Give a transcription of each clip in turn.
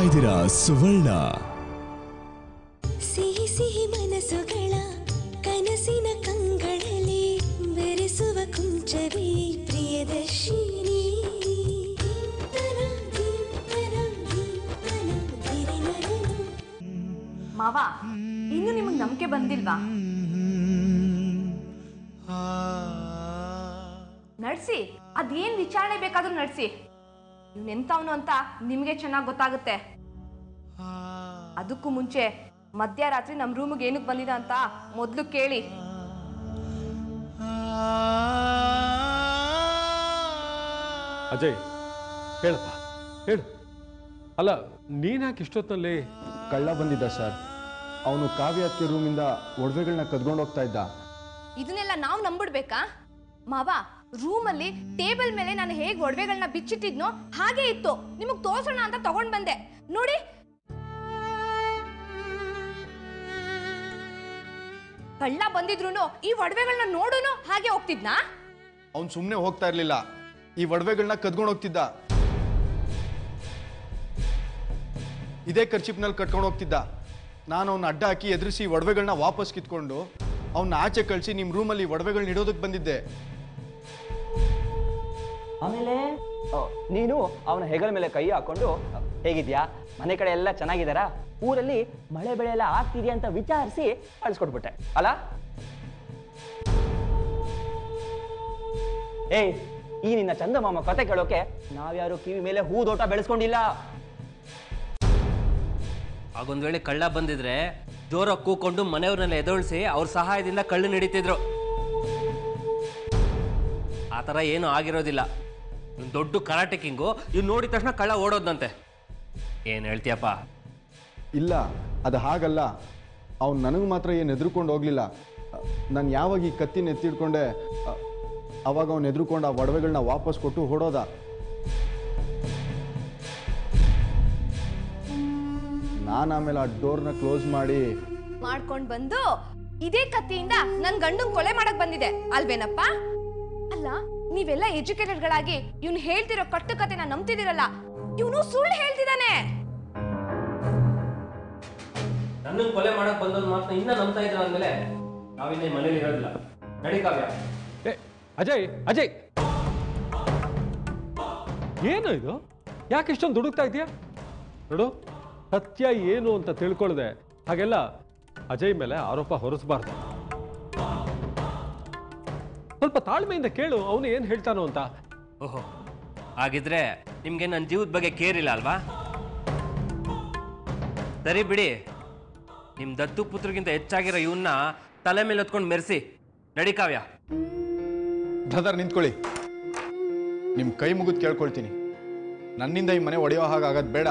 ಇದ್ದೀರಾ ಸುವರ್ಣ ಸಿಹಿ ಸಿಹಿ ಮನಸ್ಸುಗಳ ಕನಸಿನ ಕಂಗಳಲ್ಲಿ ಬೆರೆಸುವ ಕುಂಚವೇ ಪ್ರಿಯದರ್ಶಿನಿ ದೀಪ್ತನ, ದೀಪ್ತನ, ದೀಪ್ತನ, ಧಿರಿನರನು. ಮಾವ ಇನ್ನು ನಿಮಗೆ ನಂಬಿಕೆ ಬಂದಿಲ್ವಾ ನಡ್ಸಿ ಅದೇನ್ ವಿಚಾರಣೆ ಬೇಕಾದ್ರೂ ನಡ್ಸಿ ಇವ್ನೆಂತವನು ಅಂತ ನಿಮ್ಗೆ ಚೆನ್ನಾಗಿ ಗೊತ್ತಾಗುತ್ತೆ ಅದಕ್ಕೂ ಮುಂಚೆ ಮಧ್ಯರಾತ್ರಿ ನಮ್ಮ ರೂಮಿಗೆ ಏನಕ್ಕೆ ಬಂದಿದ ಅಂತ ಮೊದಲು ಕೇಳಿ ಅಜಯ್ ಹೇಳಪ್ಪ ಹೇಳು ಅಲ್ಲ ನೀನ್ಯಾಕೆ ಇಷ್ಟೊತ್ತಿನಲ್ಲಿ ಕಳ್ಳ ಬಂದಿದ್ದ ಸರ್ ಅವನು ಕಾವ್ಯ ಅತ್ತಿಗೆ ರೂಮಿಂದ ಒಡವೆಗಳನ್ನ ಕದ್ಕೊಂಡು ಹೋಗ್ತಾ ಇದ್ದ ಇದನ್ನೆಲ್ಲ ನಾವು ನಂಬಿಡ್ಬೇಕಾ ಮಾವ ರೂಮಲ್ಲಿ ಟೇಬಲ್ ಮೇಲೆ ನಾನು ಹೇಗೆ ಒಡವೆಗಳನ್ನ ಬಿಚ್ಚಿಟ್ಟಿದ್ನೋ ಹಾಗೆ ಇತ್ತು ನಿಮಗ್ ತೋರ್ಸೋಣ ಅಂತ ತಗೊಂಡ್ ಬಂದೆ ನೋಡಿ ಕಳ್ಳ ಬಂದಿದ್ರು ಈ ಒಡವೆಗಳನ್ನ ನೋಡುನು ಹಾಗೆ ಹೋಗ್ತಿದ್ನಾ ಅವ್ನು ಸುಮ್ಮನೆ ಹೋಗ್ತಾ ಇರಲಿಲ್ಲ ಈ ಒಡವೆಗಳನ್ನ ಕದ್ಕೊಂಡು ಹೋಗ್ತಿದ್ದ ಇದೇ ಖರ್ಚಿಪ್ನಲ್ಲಿ ಕಟ್ಕೊಂಡು ಹೋಗ್ತಿದ್ದ ನಾನು ಅವನ್ನ ಅಡ್ಡ ಹಾಕಿ ಎದುರಿಸಿ ಒಡವೆಗಳನ್ನ ವಾಪಸ್ ಕಿತ್ಕೊಂಡು ಅವನ್ನ ಆಚೆ ಕಳಿಸಿ ನಿಮ್ಮ ರೂಮಲ್ಲಿ ಒಡವೆಗಳನ್ನ ಇಡೋದಕ್ಕೆ ಬಂದಿದ್ದೆ ಆಮೇಲೆ ಆ, ನೀನು ಅವನ ಹೆಗಲ ಮೇಲೆ ಕೈ ಹಾಕೊಂಡು ಆ, ಹೇಗಿದ್ಯಾ ಮನೆ ಕಡೆ ಎಲ್ಲ ಚೆನ್ನಾಗಿದ್ದಾರಾ ಊರಲ್ಲಿ ಮಳೆ ಬೆಳೆ ಎಲ್ಲ ಆಗ್ತಿದ್ಯಾ ಅಂತ ವಿಚಾರಿಸಿ ಕಳಿಸ್ಕೊಟ್ಬಿಟ್ಟೆ ಅಲ್ಲ ಏಯ್ ಈ ನಿನ್ನ ಚಂದಮಾಮ ಕತೆ ಕೇಳೋಕೆ ನಾವ್ಯಾರು ಕಿವಿ ಮೇಲೆ ಹೂದೋಟ ಬೆಳೆಸ್ಕೊಂಡಿಲ್ಲ ಆಗೊಂದ್ ವೇಳೆ ಕಳ್ಳ ಬಂದಿದ್ರೆ ಜೋರಾಗಿ ಕೂಕೊಂಡು ಮನೆಯವ್ರನ್ನೆಲ್ಲ ಎದುರಿಸಿ ಅವ್ರ ಸಹಾಯದಿಂದ ಕಳ್ಳು ನಡೀತಿದ್ರು ಆ ಥರ ಏನೂ ಆಗಿರೋದಿಲ್ಲ ಇವ್ನ್ ದೊಡ್ಡ ಕರಾಟೆ ಕಿಂಗು ಇವ್ ನೋಡಿದ ತಕ್ಷಣ ಕಳ್ಳ ಓಡೋದಂತೆ ಏನ್ ಹೇಳ್ತೀಯಪ್ಪ ಇಲ್ಲ ಅದು ಹಾಗಲ್ಲ ಅವ್ನು ನನಗೆ ಮಾತ್ರ ಏನು ಎದುರುಕೊಂಡು ಹೋಗಲಿಲ್ಲ ನಾನು ಯಾವಾಗ ಈ ಕತ್ತಿನ ಎತ್ತಿಡ್ಕೊಂಡೆ ಅ, ಅವಾಗ ಅವ್ನು ಎದುರುಕೊಂಡು ಆ ಒಡವೆಗಳನ್ನ ವಾಪಸ್ ಕೊಟ್ಟು ಹೊಡೋದ ನಾನು ಆಮೇಲೆ ಆ ಡೋರ್ನ ಕ್ಲೋಸ್ ಮಾಡಿ ಮಾಡ್ಕೊಂಡ್ ಬಂದು ಇದೇ ಕತ್ತಿಯಿಂದ ನನ್ ಗಂಡನ್ ಕೊಲೆ ಮಾಡಕ್ ಬಂದಿದೆ ಅಲ್ವೇನಪ್ಪ ಅಲ್ಲ ನೀವೆಲ್ಲ ಎಜುಕೇಟೆಡ್ ಗಳಾಗಿ ಇವ್ನು ಹೇಳ್ತಿರೋ ಕಟ್ಟು ಕತೆನ ನಂಬ್ತಿದಿರಲ್ಲ ಇವನು ಸುಳ್ಳು ಹೇಳ್ತಿದ್ದಾನೆ ನನ್ನನ್ನು ಕೊಲೆ ಮಾಡಕ್ ಬಂದೋದು ಮಾತ್ರ ಇನ್ನ ನಂಬ್ತಾ ಇದ್ರ ಅಂದ್ಮೇಲೆ ನಾವಿನ್ನ ಈ ಮನೇಲಿ ಇರೋದಿಲ್ಲ ನಡಿ ಕಾವ್ಯ ಏ ಅಜಯ್ ಅಜಯ್ ಏನು ಇದು ಯಾಕೆ ಇಷ್ಟೊಂದು ದುಡುಕ್ತಾ ಇದೆಯಾ ನೋಡು ಸತ್ಯ ಏನು ಅಂತ ತಿಳ್ಕೊಳ್ಳದೆ ಹಾಗೆಲ್ಲ ಅಜಯ್ ಮೇಲೆ ಆರೋಪ ಹೊರಿಸಬಾರ್ದು ಸ್ವಲ್ಪ ತಾಳ್ಮೆಯಿಂದ ಕೇಳು ಅವನು ಏನು ಹೇಳ್ತಾನೋ ಅಂತ ಓಹೋ ಹಾಗಿದ್ರೆ ನಿಮ್ಗೆ ನನ್ನ ಜೀವದ ಬಗ್ಗೆ ಕೇರ್ ಇಲ್ಲ ಅಲ್ವಾ ಸರಿ ಬಿಡಿ ನಿಮ್ ದತ್ತು ಪುತ್ರಗಿಂತ ಹೆಚ್ಚಾಗಿರೋ ಇವನ್ನ ತಲೆ ಮೇಲೆ ಹೊತ್ಕೊಂಡು ಮೆರೆಸಿ ನಡಿ ಕಾವ್ಯ ಬ್ರದರ್ ನಿಂತ್ಕೊಳ್ಳಿ ನಿಮ್ಮ ಕೈ ಮುಗಿದು ಕೇಳ್ಕೊಳ್ತೀನಿ ನನ್ನಿಂದ ಈ ಮನೆ ಒಡೆಯೋ ಹಾಗಾಗದು ಬೇಡ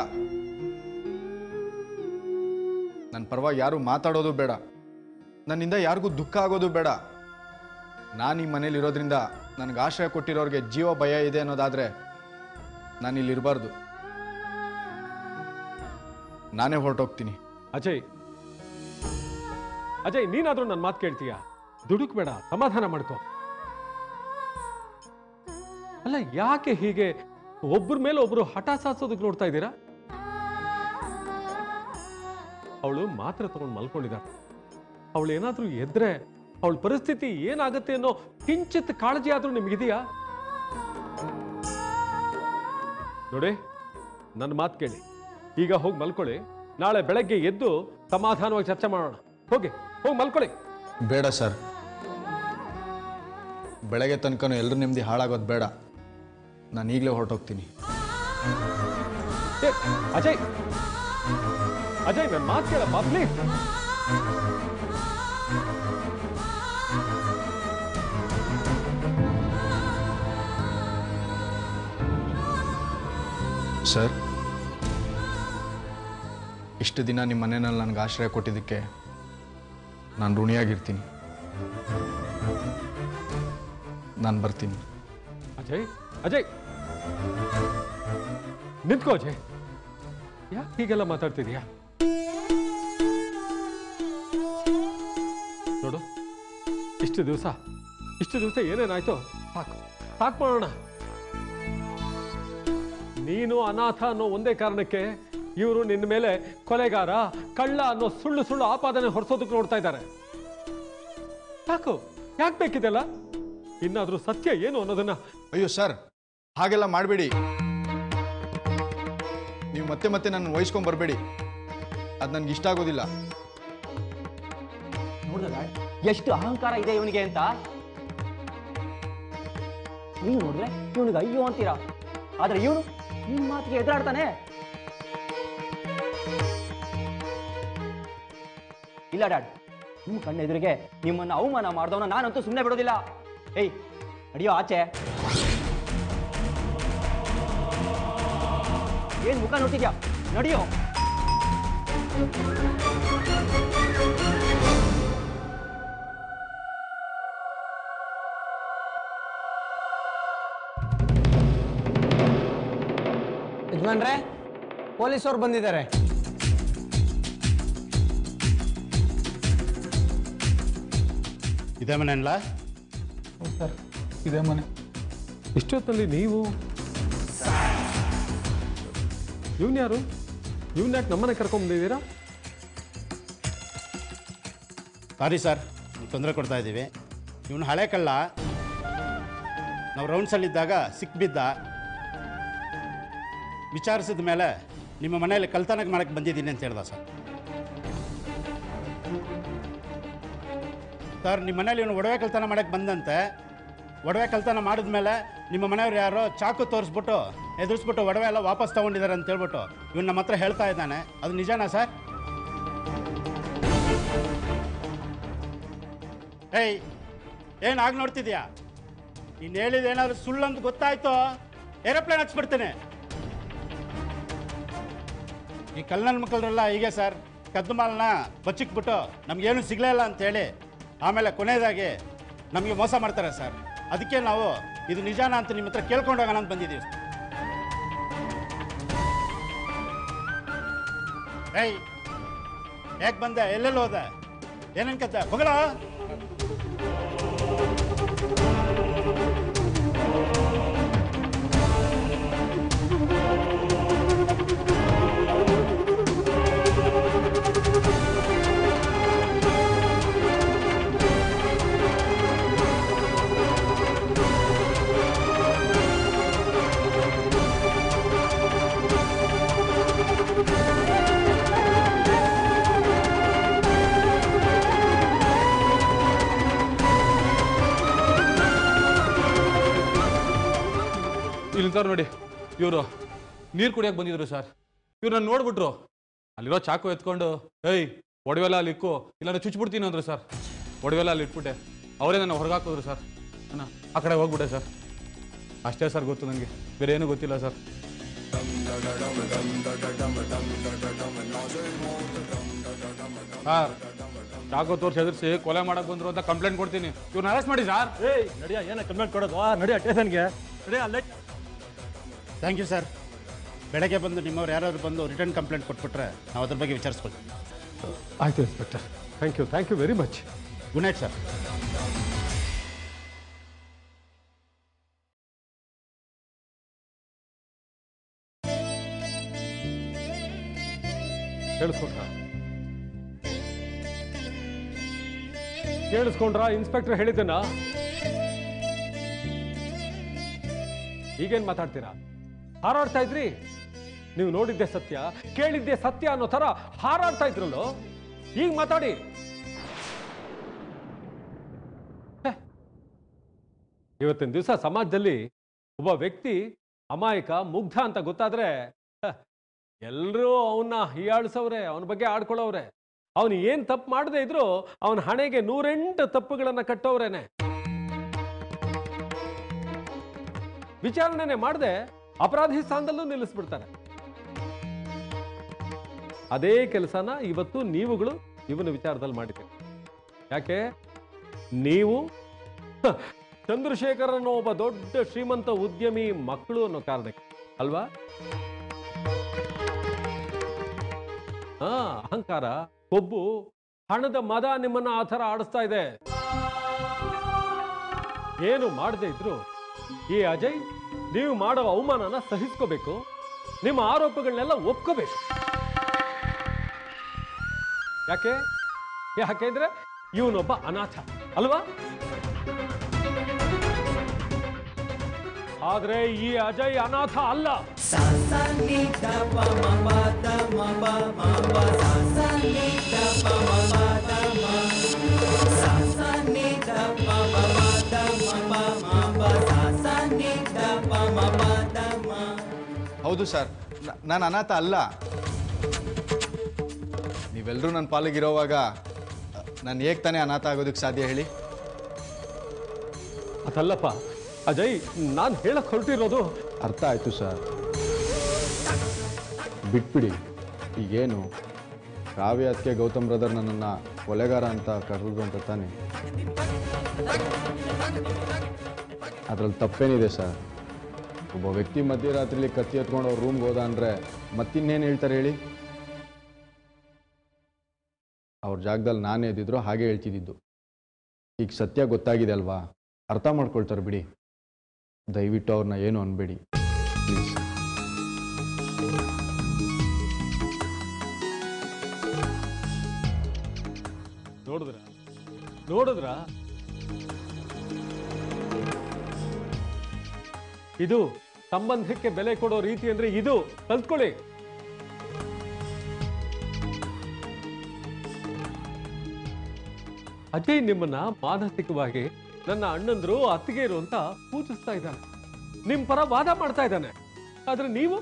ನನ್ನ ಪರವಾಗಿ ಯಾರು ಮಾತಾಡೋದು ಬೇಡ ನನ್ನಿಂದ ಯಾರಿಗೂ ದುಃಖ ಆಗೋದು ಬೇಡ ನಾನು ಈ ಮನೇಲಿ ಇರೋದ್ರಿಂದ ನನಗೆ ಆಶ್ರಯ ಕೊಟ್ಟಿರೋರಿಗೆ ಜೀವ ಭಯ ಇದೆ ಅನ್ನೋದಾದರೆ ನಾನು ಇಲ್ಲಿ ಇರಬಾರ್ದು ನಾನೇ ಹೊರಟೋಗ್ತೀನಿ ಅಜಯ್ ಅಜಯ್ ನೀನಾದ್ರೂ ನನ್ನ ಮಾತು ಕೇಳ್ತೀಯ ದುಡುಕ್ಬೇಡ ಸಮಾಧಾನ ಮಾಡ್ಕೊ ಅಲ್ಲ ಯಾಕೆ ಹೀಗೆ ಒಬ್ಬರ ಮೇಲೆ ಒಬ್ರು ಹಠ ಸಾಧಿಸೋದಕ್ಕೆ ನೋಡ್ತಾ ಇದ್ದೀರಾ ಅವಳು ಮಾತ್ರ ತಗೊಂಡು ಮಲ್ಕೊಂಡಿದ್ದಾಳೆ ಅವಳು ಏನಾದ್ರೂ ಎದ್ರೆ ಅವಳ ಪರಿಸ್ಥಿತಿ ಏನಾಗುತ್ತೆ ಅನ್ನೋ ಕಿಂಚಿತ್ ಕಾಳಜಿ ಆದ್ರೂ ನಿಮಗಿದೆಯಾ ನೋಡಿ ನನ್ನ ಮಾತು ಕೇಳಿ ಈಗ ಹೋಗಿ ಮಲ್ಕೊಳ್ಳಿ ನಾಳೆ ಬೆಳಗ್ಗೆ ಎದ್ದು ಸಮಾಧಾನವಾಗಿ ಚರ್ಚೆ ಮಾಡೋಣ ಹೋಗಿ ಹೋಗಿ ಮಲ್ಕೊಳ್ಳಿ ಬೇಡ ಸರ್ ಬೆಳಗ್ಗೆ ತನಕನೂ ಎಲ್ಲರೂ ನೆಮ್ಮದಿ ಹಾಳಾಗೋದು ಬೇಡ ನಾನು ಈಗಲೇ ಹೊರಟೋಗ್ತೀನಿ ಏ, ಅಜಯ್ ಅಜಯ್ ನನ್ನ ಮಾತು ಕೇಳಪ್ಪ ಪ್ಲೀಸ್ ಸರ್ ಇಷ್ಟು ದಿನ ನಿಮ್ಮ ಮನೆಯಲ್ಲಿ ನನಗೆ ಆಶ್ರಯ ಕೊಟ್ಟಿದ್ದಕ್ಕೆ ನಾನು ಋಣಿಯಾಗಿರ್ತೀನಿ ನಾನು ಬರ್ತೀನಿ ಅಜಯ್ ಅಜಯ್ ನಿಂತ್ಕೋ ಅಜಯ್ ಯಾಕೆ ಹೀಗೆಲ್ಲ ಮಾತಾಡ್ತಿದ್ಯಾ ನೋಡು ಇಷ್ಟು ದಿವಸ ಇಷ್ಟು ದಿವಸ ಏನೇನಾಯ್ತು ಸಾಕು ಸಾಕು ಮಾಡೋಣ ನೀನು ಅನಾಥ ಅನ್ನೋ ಒಂದೇ ಕಾರಣಕ್ಕೆ ಇವರು ನಿನ್ನ ಮೇಲೆ ಕೊಲೆಗಾರ ಕಳ್ಳ ಅನ್ನೋ ಸುಳ್ಳು ಸುಳ್ಳು ಆಪಾದನೆ ಹೊರಿಸೋದಕ್ಕೆ ನೋಡ್ತಾ ಇದ್ದಾರೆ ಯಾಕೋ ಯಾಕೆ ಬೇಕಿದೆಲ್ಲ ಇನ್ನಾದ್ರೂ ಸತ್ಯ ಏನು ಅನ್ನೋದನ್ನ ಅಯ್ಯೋ ಸರ್ ಹಾಗೆಲ್ಲ ಮಾಡಬೇಡಿ ನೀವು ಮತ್ತೆ ಮತ್ತೆ ನನ್ನ ವಹಿಸ್ಕೊಂಡ್ ಬರಬೇಡಿ ಅದು ನನಗೆ ಇಷ್ಟ ಆಗೋದಿಲ್ಲ ನೋಡಿದ್ರ ಎಷ್ಟು ಅಹಂಕಾರ ಇದೆ ಇವನಿಗೆ ಅಂತ ನೀವು ನೋಡಿದ್ರೆ ಇವನಿಗೆ ಅಯ್ಯೋ ಅಂತೀರಾ ಆದ್ರೆ ಇವನು ನಿಮ್ಮ ಮಾತಿಗೆ ಎದುರಾಡ್ತಾನೆ ಇಲ್ಲ ಡ್ಯಾಡ್ ನಿಮ್ಮ ಕಣ್ಣ ಎದುರಿಗೆ ನಿಮ್ಮನ್ನ ಅವಮಾನ ಮಾಡ್ದವನ ನಾನಂತೂ ಸುಮ್ಮನೆ ಬಿಡೋದಿಲ್ಲ ಏಯ್ ನಡಿಯೋ ಆಚೆ ಏನ್ ಮುಖ ನೋಡ್ತಿದ್ಯಾ ನಡಿಯೋ ಯಜಮಾನ್ರೆ ಪೊಲೀಸವ್ರು ಬಂದಿದ್ದಾರೆ ಇದೇ ಮನೆ ಅನ್ಲಾ ಸರ್ ಇದೇ ಮನೆ ಇಷ್ಟೊತ್ತಲ್ಲಿ ನೀವು ಇವನ್ ಯಾರು ಇವನ್ ಯಾಕೆ ನಮ್ಮನೆ ಕರ್ಕೊಂಬಂದಿದ್ದೀರಾ ಸಾರಿ ಸರ್ ತೊಂದರೆ ಕೊಡ್ತಾ ಇದ್ದೀವಿ ಇವನು ಹಳೆ ಕಳ್ಳ ನಾವು ರೌಂಡ್ಸಲ್ಲಿದ್ದಾಗ ಸಿಕ್ಬಿದ್ದ ವಿಚಾರಿಸಿದ ಮೇಲೆ ನಿಮ್ಮ ಮನೆಯಲ್ಲಿ ಕಲ್ತನಕ್ಕೆ ಮಾಡಕ್ಕೆ ಬಂದಿದ್ದೀನಿ ಅಂತ ಹೇಳ್ದ ಸರ್ ಸರ್ ನಿಮ್ಮ ಮನೇಲಿ ಇವನು ಒಡವೆ ಕಲ್ತನ ಮಾಡಕ್ಕೆ ಬಂದಂತೆ ಒಡವೆ ಕಲ್ತನ ಮಾಡಿದ್ಮೇಲೆ ನಿಮ್ಮ ಮನೆಯವ್ರು ಯಾರೋ ಚಾಕು ತೋರಿಸ್ಬಿಟ್ಟು ಎದುರಿಸ್ಬಿಟ್ಟು ಒಡವೆ ಎಲ್ಲ ವಾಪಸ್ ತೊಗೊಂಡಿದ್ದಾರೆ ಅಂತ ಹೇಳ್ಬಿಟ್ಟು ಇವನು ನಮ್ಮ ಹತ್ರ ಹೇಳ್ತಾ ಇದ್ದಾನೆ ಅದು ನಿಜನಾ ಸರ್ ಏಯ್ ಏನು ಆಗಿ ನೋಡ್ತಿದ್ಯಾ ನೀನು ಹೇಳಿದೇನಾದ್ರು ಸುಳ್ಳು ಅಂತ ಗೊತ್ತಾಯ್ತು ಏರೋಪ್ಲೇನ್ ಹಚ್ಬಿಡ್ತೇನೆ ಈ ಕಲ್ಲನ ಮಕ್ಕಳರೆಲ್ಲ ಹೀಗೆ ಸರ್ ಕದ್ದು ಮಾಲನ್ನ ಬಚ್ಚಿಕ್ಬಿಟ್ಟು ನಮಗೇನು ಸಿಗಲೇ ಇಲ್ಲ ಅಂತೇಳಿ ಆಮೇಲೆ ಕೊನೆಯದಾಗಿ ನಮಗೆ ಮೋಸ ಮಾಡ್ತಾರೆ ಸರ್ ಅದಕ್ಕೆ ನಾವು ಇದು ನಿಜಾನ ಅಂತ ನಿಮ್ಮ ಹತ್ರ ಕೇಳ್ಕೊಂಡು ಹೋಗೋಣ ಅಂತ ಬಂದಿದ್ದೀವಿ ಏಯ್ ಯಾಕೆ ಬಂದೆ ಎಲ್ಲೆಲ್ಲಿ ಹೋದೆ ಏನೇನು ಕತೆ ಹೊಗಳ ಇಲ್ಲಿ ನಿಂತವ್ರು ನೋಡಿ ಇವರು ನೀರು ಕುಡಿಯಕ್ಕೆ ಬಂದಿದ್ರು ಸರ್ ಇವ್ರನ್ನ ನೋಡ್ಬಿಟ್ರು ಅಲ್ಲಿರೋ ಚಾಕು ಎತ್ಕೊಂಡು ಏಯ್ ಒಡವೆಲ್ಲ ಅಲ್ಲಿ ಇಕ್ಕು ಇಲ್ಲಾಂದ್ರೆ ಚುಚ್ಬಿಡ್ತೀನಿ ಅಂದ್ರು ಸರ್ ಒಡವೆಲ್ಲ ಅಲ್ಲಿ ಇಟ್ಬಿಟ್ಟೆ ಅವರೇ ನನ್ನ ಹೊರಗೆ ಹಾಕಿದ್ರು ಸರ್ ನಾನು ಆ ಕಡೆ ಹೋಗ್ಬಿಟ್ಟೆ ಸರ್ ಅಷ್ಟೇ ಸರ್ ಗೊತ್ತು ನನಗೆ ಬೇರೆ ಏನೂ ಗೊತ್ತಿಲ್ಲ ಸರ್ ಸರ್ ಚಾಕು ತೋರಿಸಿ ಹೆದರ್ಸಿ ಕೊಲೆ ಮಾಡಕ್ ಬಂದ್ರು ಅಂತ ಕಂಪ್ಲೇಂಟ್ ಕೊಡ್ತೀನಿ ಇವ್ರನ್ನ ಅರೆಸ್ಟ್ ಮಾಡಿ ಸರ್ ಏಯ್ ನಡಿಯ ಏನ ಕಂಪ್ಲೇಂಟ್ ಕೊಡೋದು ನಡಿಯ ಸ್ಟೇಷನ್ಗೆ ನಡಿಯ ಅಲ್ಲೇ ಥ್ಯಾಂಕ್ ಯು ಸರ್ ಬೆಳಗ್ಗೆ ಬಂದು ನಿಮ್ಮವ್ರು ಯಾರಾದ್ರು ಬಂದು ರಿಟರ್ನ್ ಕಂಪ್ಲೇಂಟ್ ಕೊಟ್ಬಿಟ್ರೆ ನಾವು ಅದ್ರ ಬಗ್ಗೆ ವಿಚಾರಿಸ್ಕೊಳ್ತೀವಿ ಆಯ್ತು inspector thank you thank you very much good night sir ಕೇಳಿಸ್ಕೊಂಡ್ರ ಕೇಳಿಸ್ಕೊಂಡ್ರ ಇನ್ಸ್ಪೆಕ್ಟರ್ ಹೇಳಿದ್ದನ್ನ ಈಗೇನ್ ಮಾತಾಡ್ತೀರಾ ಹಾರಾಡ್ತಾ ಇದ್ರಿ ನೀವು ನೋಡಿದ್ದೆ ಸತ್ಯ ಕೇಳಿದ್ದೆ ಸತ್ಯ ಅನ್ನೋ ತರ ಹಾರಾಡ್ತಾ ಇದ್ರಲ್ಲೋ ಈಗ ಮಾತಾಡಿ ಹೆ. ಇವತ್ತಿನ ದಿವಸ ಸಮಾಜದಲ್ಲಿ ಒಬ್ಬ ವ್ಯಕ್ತಿ ಅಮಾಯಕ ಮುಗ್ಧ ಅಂತ ಗೊತ್ತಾದ್ರೆ ಎಲ್ಲರೂ ಅವನ್ನ ಹೀಯಾಳಿಸವ್ರೆ ಅವನ ಬಗ್ಗೆ ಆಡ್ಕೊಳ್ಳೋವ್ರೆ ಅವನು ಏನ್ ತಪ್ಪು ಮಾಡದೇ ಇದ್ರು ಅವನ ಹಣೆಗೆ ನೂರೆಂಟು ತಪ್ಪುಗಳನ್ನ ಕಟ್ಟೋವ್ರೇನೆ ವಿಚಾರಣೆನೆ ಮಾಡದೆ ಅಪರಾಧಿ ಸ್ಥಾನದಲ್ಲೂ ನಿಲ್ಲಿಸ್ಬಿಡ್ತಾರೆ ಅದೇ ಕೆಲಸನ ಇವತ್ತು ನೀವುಗಳು ಇವನ ವಿಚಾರದಲ್ಲಿ ಮಾಡಿದ್ದೀರಿ ಯಾಕೆ ನೀವು ಹ, ಚಂದ್ರಶೇಖರ್ ಅನ್ನೋ ಒಬ್ಬ ದೊಡ್ಡ ಶ್ರೀಮಂತ ಉದ್ಯಮಿ ಮಕ್ಕಳು ಅನ್ನೋ ಕಾರಣಕ್ಕೆ ಅಲ್ವಾ ಹಾ ಅಹಂಕಾರ ಕೊಬ್ಬು ಹಣದ ಮದ ನಿಮ್ಮನ್ನ ಆ ಥರ ಆಡಿಸ್ತಾ ಇದೆ ಏನು ಮಾಡದೇ ಇದ್ರು ಈ ಅಜಯ್ ನೀವು ಮಾಡೋ ಅವಮಾನನ ಸಹಿಸ್ಕೋಬೇಕು ನಿಮ್ಮ ಆರೋಪಗಳನ್ನೆಲ್ಲ ಒಪ್ಕೋಬೇಕು ಯಾಕೆ ಯಾಕೆಂದ್ರೆ ಇವನೊಬ್ಬ ಅನಾಥ ಅಲ್ವಾ ಆದ್ರೆ ಈ ಅಜಯ್ ಅನಾಥ ಅಲ್ಲ ಹೌದು ಸರ್ ನಾನು ಅನಾಥ ಅಲ್ಲ ನೀವೆಲ್ಲರೂ ನನ್ನ ಪಾಲಿಗಿರೋವಾಗ ನಾನು ಹೇಗೆ ತಾನೇ ಅನಾಥ ಆಗೋದಕ್ಕೆ ಸಾಧ್ಯ ಹೇಳಿ ಅದಲ್ಲಪ್ಪ ಅಜಯ್ ನಾನು ಹೇಳಕ್ ಹೊರಟಿರೋದು ಅರ್ಥ ಆಯಿತು ಸರ್ ಬಿಟ್ಬಿಡಿ ಈಗೇನು ಕಾವ್ಯ ಅದಕ್ಕೆ ಗೌತಮ್ ಬ್ರದರ್ ನನ್ನನ್ನು ಕೊಲೆಗಾರ ಅಂತ ಕರೆದ್ರು ಅಂತ ತಾನೆ ಅದರಲ್ಲಿ ತಪ್ಪೇನಿದೆ ಸರ್ ಒಬ್ಬ ವ್ಯಕ್ತಿ ಮಧ್ಯರಾತ್ರಿಲಿ ಕತ್ತಿ ಎತ್ಕೊಂಡು ಅವ್ರ ರೂಮ್ಗೆ ಹೋದ ಅಂದರೆ ಮತ್ತಿನ್ನೇನು ಹೇಳ್ತಾರೆ ಹೇಳಿ ಅವ್ರ ಜಾಗದಲ್ಲಿ ನಾನೇ ಇದ್ದಿದ್ರು ಹಾಗೆ ಹೇಳ್ತಿದ್ದಿದ್ದು ಈಗ ಸತ್ಯ ಗೊತ್ತಾಗಿದೆ ಅಲ್ವಾ ಅರ್ಥ ಮಾಡ್ಕೊಳ್ತಾರೆ ಬಿಡಿ ದಯವಿಟ್ಟು ಅವ್ರನ್ನ ಏನು ಅನ್ಬೇಡಿ ಪ್ಲೀಸ್ ನೋಡಿದ್ರ ನೋಡಿದ್ರ ಇದು ಸಂಬಂಧಕ್ಕೆ ಬೆಲೆ ಕೊಡೋ ರೀತಿ ಅಂದ್ರೆ ಇದು ಕಲ್ತ್ಕೊಳ್ಳಿ ಅಜಯ್ ನಿಮ್ಮನ್ನ ಮಾನಸಿಕವಾಗಿ ನನ್ನ ಅಣ್ಣಂದ್ರು ಅತ್ತಿಗೆರು ಅಂತ ಪೂಜಿಸ್ತಾ ಇದ್ದಾನೆ ನಿಮ್ ಪರ ವಾದ ಮಾಡ್ತಾ ಇದ್ದಾನೆ ಆದ್ರೆ ನೀವು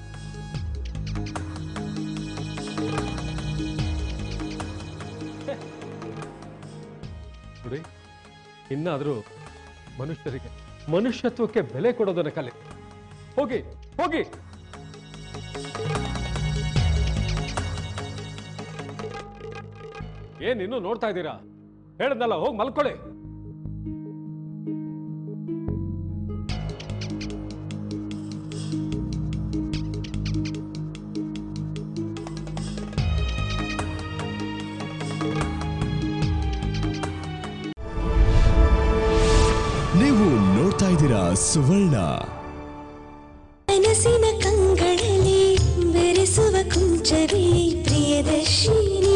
ನೋಡಿ ಇನ್ನಾದ್ರೂ ಮನುಷ್ಯರಿಗೆ ಮನುಷ್ಯತ್ವಕ್ಕೆ ಬೆಲೆ ಕೊಡೋದನ್ನ ಕಲಿ ಹೋಗಿ ಹೋಗಿ ಏನ್ ಇನ್ನು ನೋಡ್ತಾ ಇದ್ದೀರಾ ಹೇಳ್ದಲ್ಲ ಹೋಗಿ ಮಲ್ಕೊಳ್ಳಿ ನೀವು ನೋಡ್ತಾ ಇದ್ದೀರಾ ಸುವರ್ಣ ಕನಸಿನ ಕಂಗಳಲ್ಲಿ ಬೆರೆಸುವ ಕುಂಚವೇ ಪ್ರಿಯದರ್ಶಿನಿ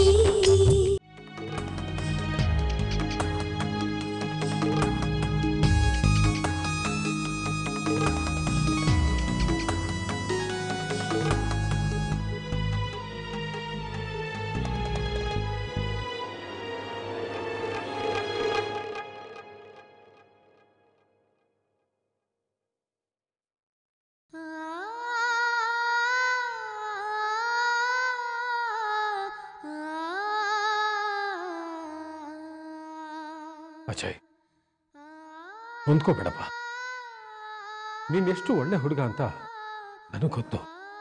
ಅಜಯ್ ಹೊಂದ್ಕೋಬೇಡಪ್ಪ ನೀನ್ ಎಷ್ಟು ಒಳ್ಳೆ ಹುಡುಗ ಅಂತ ನನಗೆ ಗೊತ್ತು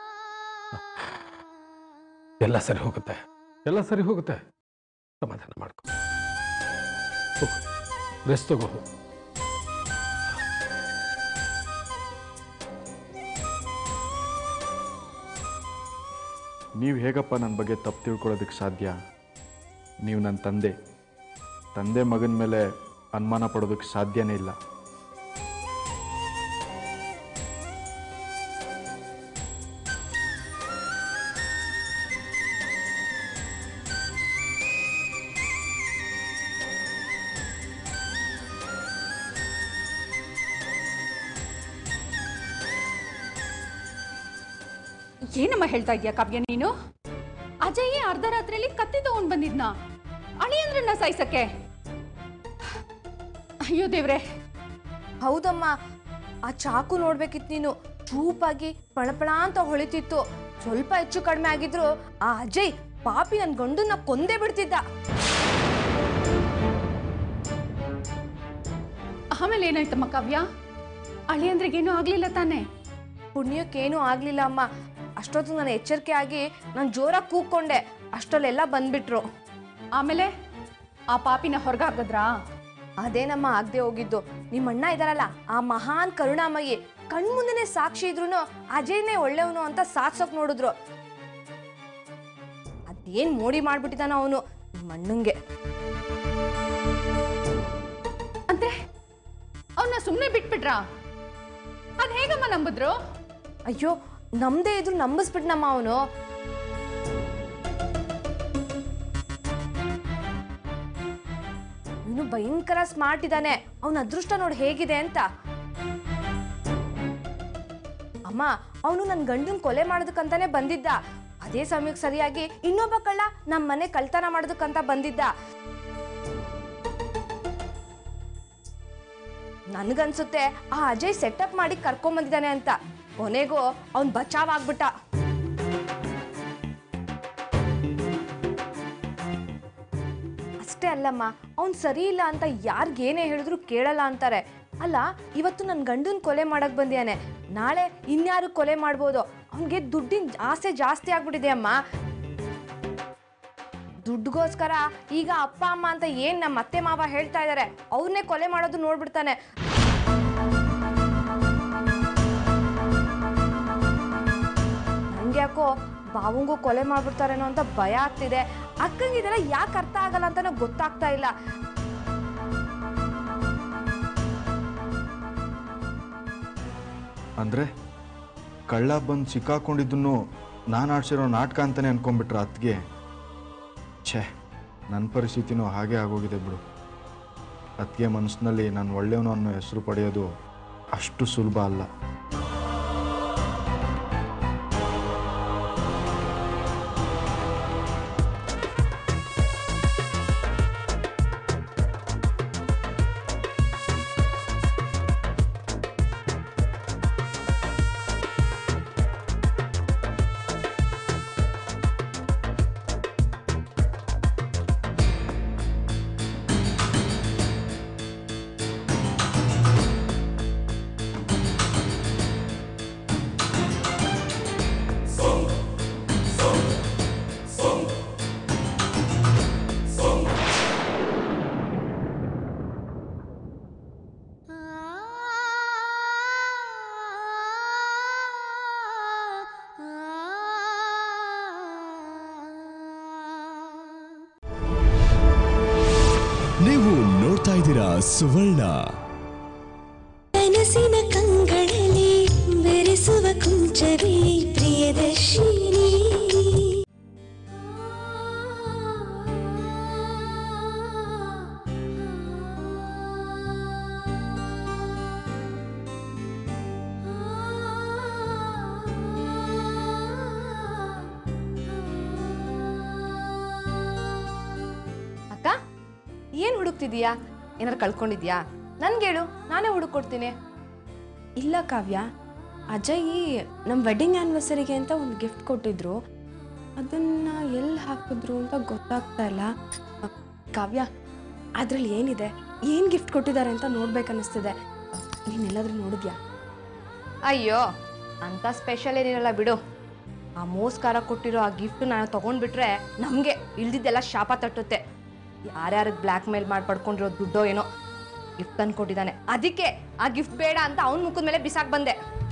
ಎಲ್ಲ ಸರಿ ಹೋಗುತ್ತೆ ಎಲ್ಲ ಸರಿ ಹೋಗುತ್ತೆ ಸಮಾಧಾನ ಮಾಡ್ಕೊ ಹೋಗು ರೆಸ್ಟ್ ತಗೋ ಹೋಗು. ನೀವು ಹೇಗಪ್ಪ ನನ್ನ ಬಗ್ಗೆ ತಪ್ಪು ತಿಳ್ಕೊಳ್ಳೋದಕ್ಕೆ ಸಾಧ್ಯ ನೀವು ನನ್ನ ತಂದೆ ತಂದೆ ಮಗನ ಮೇಲೆ ಅನುಮಾನ ಪಡೋದಕ್ಕೆ ಸಾಧ್ಯನೇ ಇಲ್ಲ ಏನಮ್ಮ ಹೇಳ್ತಾ ಇದೀಯ ಕಾವ್ಯ ನೀನು ಅಜಯ್ ಅರ್ಧ ರಾತ್ರಿಯಲ್ಲಿ ಕತ್ತಿ ತಗೊಂಡ್ ಬಂದಿದ್ನ ಅಳಿಯಂದ್ರನ್ನ ಸಾಯ್ಸಕ್ಕೆ ಅಯ್ಯೋ ದೇವ್ರೆ ಹೌದಮ್ಮ ಆ ಚಾಕು ನೋಡ್ಬೇಕಿತ್ತು ನೀನು ಚೂಪಾಗಿ ಪಳಪಳ ಅಂತ ಹೊಳಿತಿತ್ತು ಸ್ವಲ್ಪ ಹೆಚ್ಚು ಕಡಿಮೆ ಆಗಿದ್ರು ಆ ಅಜಯ್ ಪಾಪಿ ನನ್ ಗಂಡನ್ನ ಕೊಂದೇ ಬಿಡ್ತಿದ್ದ ಆಮೇಲೆ ಏನಾಯ್ತಮ್ಮ ಕಾವ್ಯ ಅಳಿಯಂದ್ರಿಗೇನು ಆಗ್ಲಿಲ್ಲ ತಾನೆ ಪುಣ್ಯಕ್ಕೇನೂ ಆಗ್ಲಿಲ್ಲ ಅಮ್ಮ ಅಷ್ಟೊತ್ತು ನಾನು ಎಚ್ಚರಿಕೆ ಆಗಿ ನಾನು ಜೋರಾಗಿ ಕೂಗ್ಕೊಂಡೆ ಅಷ್ಟರಲ್ಲೆಲ್ಲ ಬಂದ್ಬಿಟ್ರು ಆಮೇಲೆ ಆ ಪಾಪಿನ ಹೊರಗೆ ಹಾಕಿದ್ರಾ ಅದೇನಮ್ಮ ಆಗದೆ ಹೋಗಿದ್ದು ನಿಮ್ಮ ಅಣ್ಣ ಇದಾರಲ್ಲ ಆ ಮಹಾನ್ ಕರುಣಾಮಯಿ ಕಣ್ಮುಂದೆನೆ ಸಾಕ್ಷಿ ಇದ್ರು ಅಜಯ್ನೇ ಒಳ್ಳೆಯವನು ಅಂತ ಸಾತ್ಸೋಕ್ ನೋಡಿದ್ರು ಅದೇನ್ ಮೋಡಿ ಮಾಡ್ಬಿಟ್ಟಿದಾನ ಅವನು ನಿಮ್ಮ ಅಣ್ಣಂಗೆ ಅಂದ್ರೆ ಅವನ್ನ ಸುಮ್ಮನೆ ಬಿಟ್ಬಿಟ್ರಾ ಅದ್ ಹೇಗಮ್ಮ ನಂಬಿದ್ರು ಅಯ್ಯೋ ನಮ್ದೇ ಇದ್ರು ನಂಬಿಸ್ಬಿಟ್ನಮ್ಮ ಅವನು ಭಯಂಕರ ಸ್ಮಾರ್ಟ್ ಇದ್ದಾನೆ ಅವನ ಅದೃಷ್ಟ ನೋಡಿ ಹೇಗಿದೆ ಅಂತ ಅಮ್ಮ ಅವನು ನನ್ನ ಗಂಡನ್ ಕೊಲೆ ಮಾಡೋದಕ್ಕಂತಾನೆ ಬಂದಿದ್ದ ಅದೇ ಸಮಯಕ್ಕೆ ಸರಿಯಾಗಿ ಇನ್ನೊಬ್ಬ ಕಳ್ಳ ನಮ್ಮ ಮನೆ ಕಳ್ತನ ಮಾಡೋದಕ್ಕಂತ ಬಂದಿದ್ದ ನನ್ಗನ್ಸುತ್ತೆ ಆ ಅಜಯ್ ಸೆಟಪ್ ಮಾಡಿ ಕರ್ಕೊಂಡ್ ಬಂದಿದ್ದಾನೆ ಅಂತ ಕೊನೆಗೂ ಅವ್ನ್ ಬಚಾವ್ ಆಗ್ಬಿಟ್ಟ ಅಷ್ಟೇ ಅಲ್ಲಮ್ಮ ಅವ್ನ್ ಸರಿ ಇಲ್ಲ ಅಂತ ಯಾರಿಗೇನೇ ಹೇಳಿದ್ರು ಕೇಳಲ್ಲ ಅಂತಾರೆ ಅಲ್ಲ ಇವತ್ತು ನನ್ನ ಗಂಡನ್ ಕೊಲೆ ಮಾಡಕ್ ಬಂದಿಯಾನೆ ನಾಳೆ ಇನ್ಯಾರು ಕೊಲೆ ಮಾಡ್ಬೋದು ಅವನಿಗೆ ದುಡ್ಡಿನ ಆಸೆ ಜಾಸ್ತಿ ಆಗ್ಬಿಟ್ಟಿದೆ ಅಮ್ಮ ದುಡ್ಡುಗೋಸ್ಕರ ಈಗ ಅಪ್ಪ ಅಮ್ಮ ಅಂತ ಏನ್ ನಮ್ಮ ಅತ್ತೆ ಮಾವ ಹೇಳ್ತಾ ಇದ್ದಾರೆ ಅವ್ರನ್ನೇ ಕೊಲೆ ಮಾಡೋದು ನೋಡ್ಬಿಡ್ತಾನೆ ನಂಗೆ ಯಾಕೋ ಬಾವಂಗೂ ಕೊಲೆ ಮಾಡ್ಬಿಡ್ತಾರೇನೋ ಅಂತ ಭಯ ಆಗ್ತಿದೆ ಅಕ್ಕಂಗೆ ಇದೆಲ್ಲ ಯಾಕೆ ಅರ್ಥ ಆಗಲ್ಲ ಅಂತ ನಂಗೆ ಗೊತ್ತಾಗ್ತಾ ಇಲ್ಲ ಅಂದರೆ ಕಳ್ಳ ಬಂದು ಸಿಕ್ಕಾಕೊಂಡಿದ್ದನ್ನು ನಾನು ಆಡ್ಸಿರೋ ನಾಟಕ ಅಂತಲೇ ಅನ್ಕೊಂಡ್ಬಿಟ್ರ ಅತ್ತಿಗೆ ಛೇ ನನ್ನ ಪರಿಸ್ಥಿತಿನೂ ಹಾಗೆ ಆಗೋಗಿದೆ ಬಿಡು ಅತ್ತಿಗೆ ಮನಸ್ಸಿನಲ್ಲಿ ನಾನು ಒಳ್ಳೆಯವನು ಅನ್ನೋ ಹೆಸರು ಪಡೆಯೋದು ಅಷ್ಟು ಸುಲಭ ಅಲ್ಲ ನೀವು ನೋಡ್ತಾ ಇದ್ದೀರಾ ಸುವರ್ಣ ಕನಸಿನ ಕಂಗಳಲ್ಲಿ ಬೆರೆಸುವ ಕುಂಚವೇ ಪ್ರಿಯದರ್ಶಿನಿ ಅಕ್ಕ ಏನ್ ಹುಡುಕ್ತಿದೀಯಾ ಏನಾರು ಕಳ್ಕೊಂಡಿದ್ಯಾ ನನ್ಗೇಳು ನಾನೇ ಹುಡುಕೊಡ್ತೀನಿ ಇಲ್ಲ ಕಾವ್ಯ ಅಜಯ್ ನಮ್ಮ ವೆಡ್ಡಿಂಗ್ ಆ್ಯನಿವರ್ಸರಿಗೆ ಅಂತ ಒಂದು ಗಿಫ್ಟ್ ಕೊಟ್ಟಿದ್ರು ಅದನ್ನು ಎಲ್ಲಿ ಹಾಕಿದ್ರು ಅಂತ ಗೊತ್ತಾಗ್ತಾ ಇಲ್ಲ ಅ, ಕಾವ್ಯ ಅದರಲ್ಲಿ ಏನಿದೆ ಏನು ಗಿಫ್ಟ್ ಕೊಟ್ಟಿದ್ದಾರೆ ಅಂತ ನೋಡ್ಬೇಕನ್ನಿಸ್ತಿದೆ ನೀನೆಲ್ಲಾದ್ರೂ ನೋಡಿದ್ಯಾ ಅಯ್ಯೋ ಅಂತ ಸ್ಪೆಷಲ್ ಏನಿರಲ್ಲ ಬಿಡು ಆ ಮೋಸ್ಕಾರ ಕೊಟ್ಟಿರೋ ಆ ಗಿಫ್ಟ್ ನಾನು ತಗೊಂಡ್ಬಿಟ್ರೆ ನಮಗೆ ಇಲ್ದಿದ್ದೆಲ್ಲ ಶಾಪ ತಟ್ಟುತ್ತೆ ಯಾರ್ಯಾರಿಗೆ ಬ್ಲ್ಯಾಕ್ ಮೇಲ್ ಮಾಡಿ ಪಡ್ಕೊಂಡಿರೋ ದುಡ್ಡೋ ಏನೋ ಗಿಫ್ಟ್ ತಂದು ಕೊಟ್ಟಿದ್ದಾನೆ ಅದಕ್ಕೆ ಆ ಗಿಫ್ಟ್ ಬೇಡ ಅಂತ ಅವನ ಮುಖದ ಮೇಲೆ ಬಿಸಾಕ್ ಬಂದೆ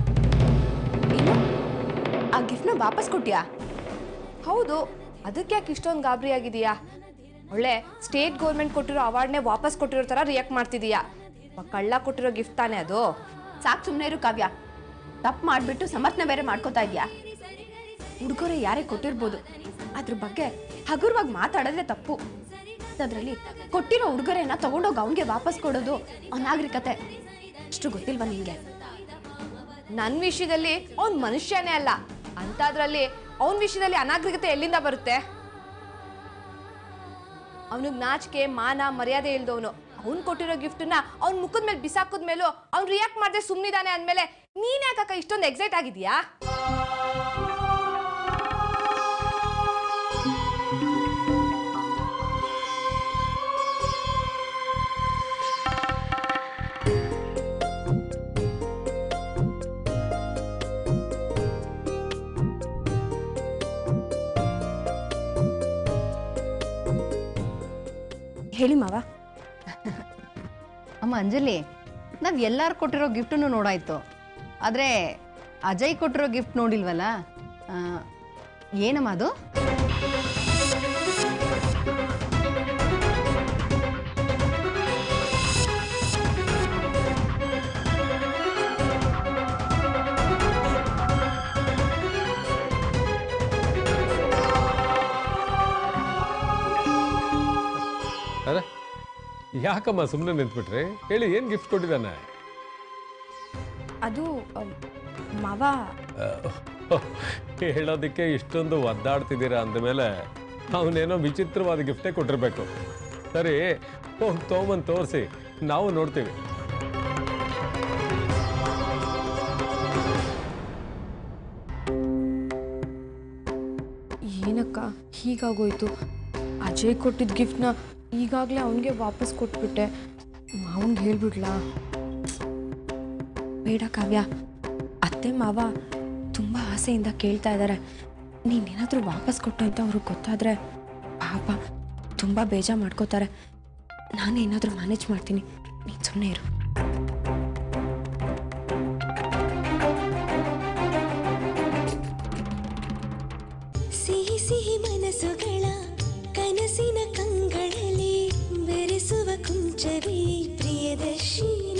ಆ ಗಿಫ್ಟ್ನ ವಾಪಸ್ ಕೊಟ್ಯಾ ಹೌದು ಅದಕ್ಕೆ ಯಾಕೆ ಇಷ್ಟೊಂದು ಗಾಬರಿ ಆಗಿದೆಯಾ ಒಳ್ಳೆ ಸ್ಟೇಟ್ ಗೌರ್ಮೆಂಟ್ ಕೊಟ್ಟಿರೋ ಅವಾರ್ಡ್ನೇ ವಾಪಸ್ ಕೊಟ್ಟಿರೋ ಥರ ರಿಯಾಕ್ಟ್ ಮಾಡ್ತಿದೀಯಾ ಒಬ್ಬ ಕಳ್ಳ ಕೊಟ್ಟಿರೋ ಗಿಫ್ಟ್ ತಾನೇ ಅದು ಸಾಕು ಸುಮ್ಮನೆ ಇರು ಕಾವ್ಯ ತಪ್ಪು ಮಾಡಿಬಿಟ್ಟು ಸಮರ್ಥನೆ ಬೇರೆ ಮಾಡ್ಕೋತಾ ಇದೆಯಾ ಉಡುಗೊರೆ ಯಾರೇ ಕೊಟ್ಟಿರ್ಬೋದು ಅದ್ರ ಬಗ್ಗೆ ಹಗುರವಾಗಿ ಮಾತಾಡಿದ್ರೆ ತಪ್ಪು ಅದರಲ್ಲಿ ಕೊಟ್ಟಿರೋ ಉಡುಗೊರೆನ ತಗೊಂಡೋಗಿ ಅವನಿಗೆ ವಾಪಸ್ ಕೊಡೋದು ಅನಾಗರಿಕತೆ ಅಷ್ಟು ಗೊತ್ತಿಲ್ವಾ ನಿಮಗೆ ನನ್ನ ವಿಷಯದಲ್ಲಿ ಅವ್ನ್ ಮನುಷ್ಯನೇ ಅಲ್ಲ ಅಂಥದ್ರಲ್ಲಿ ಅವನ ವಿಷಯದಲ್ಲಿ ಅನಾಗರಿಕತೆ ಎಲ್ಲಿಂದ ಬರುತ್ತೆ ಅವನಿಗೆ ನಾಚಿಕೆ ಮಾನ ಮರ್ಯಾದೆ ಇಲ್ದವನು ಅವ್ನು ಕೊಟ್ಟಿರೋ ಗಿಫ್ಟನ್ನ ಅವ್ನ ಮುಖದ ಮೇಲೆ ಬಿಸಾಕದ ಮೇಲೂ ಅವ್ನು ರಿಯಾಕ್ಟ್ ಮಾಡದೆ ಸುಮ್ಮನಿದ್ದಾನೆ ಅಂದಮೇಲೆ ನೀನ್ ಯಾಕಕ್ಕ ಇಷ್ಟೊಂದು ಎಕ್ಸೈಟ್ ಆಗಿದ್ಯಾ ಹೇಳಿ ಮಾವ ಅಮ್ಮ ಅಂಜಲಿ ನಾವು ಎಲ್ಲರೂ ಕೊಟ್ಟಿರೋ ಗಿಫ್ಟನ್ನು ನೋಡಾಯ್ತು ಆದರೆ ಅಜಯ್ ಕೊಟ್ಟಿರೋ ಗಿಫ್ಟ್ ನೋಡಿಲ್ವಲ್ಲ ಆ, ಏನಮ್ಮ ಅದು ಅರೆ ಯಾಕಮ್ಮ ಸುಮ್ಮನೆ ನಿಂತ್ಬಿಟ್ರಿ ಹೇಳಿ ಏನು ಗಿಫ್ಟ್ ಕೊಟ್ಟಿದ್ದಾನೆ ಅದು ಅಮ್, ಮಾವ ಹೇಳೋದಕ್ಕೆ ಇಷ್ಟೊಂದು ಒದ್ದಾಡ್ತಿದ್ದೀರಾ ಅಂದಮೇಲೆ ಅವನೇನೋ ವಿಚಿತ್ರವಾದ ಗಿಫ್ಟೇ ಕೊಟ್ಟಿರ್ಬೇಕು ಸರಿ ಹೋಗಿ ತೊಗೊಂಬಂದು ತೋರಿಸಿ ನಾವು ನೋಡ್ತೀವಿ ಏನಕ್ಕ ಹೀಗಾಗೋಯ್ತು ಅಜಯ್ ಕೊಟ್ಟಿದ್ದ ಗಿಫ್ಟ್ನ ಈಗಾಗಲೇ ಅವನಿಗೆ ವಾಪಸ್ ಕೊಟ್ಬಿಟ್ಟೆ ಮಾವನ್ಗೆ ಹೇಳ್ಬಿಡ್ಲಾ ಬೇಡ ಕಾವ್ಯ ಅತ್ತೆ ಮಾವ ತುಂಬ ಆಸೆಯಿಂದ ಕೇಳ್ತಾ ಇದ್ದಾರೆ ನೀನೇನಾದರೂ ವಾಪಸ್ ಕೊಟ್ಟು ಅಂತ ಅವ್ರಿಗೆ ಗೊತ್ತಾದರೆ ಪಾಪ ತುಂಬ ಬೇಜಾರು ಮಾಡ್ಕೋತಾರೆ ನಾನೇನಾದರೂ ಮ್ಯಾನೇಜ್ ಮಾಡ್ತೀನಿ ನೀನು ಸುಮ್ಮನೆ ಇರು ಸಿಹಿ ಸಿಹಿ ಮನಸ್ಸುಗಳ ಕನಸಿನ ಕಂಗಳಲ್ಲಿ ಬೆರೆಸುವ ಕುಂಚವೇ ಪ್ರಿಯದರ್ಶಿನಿ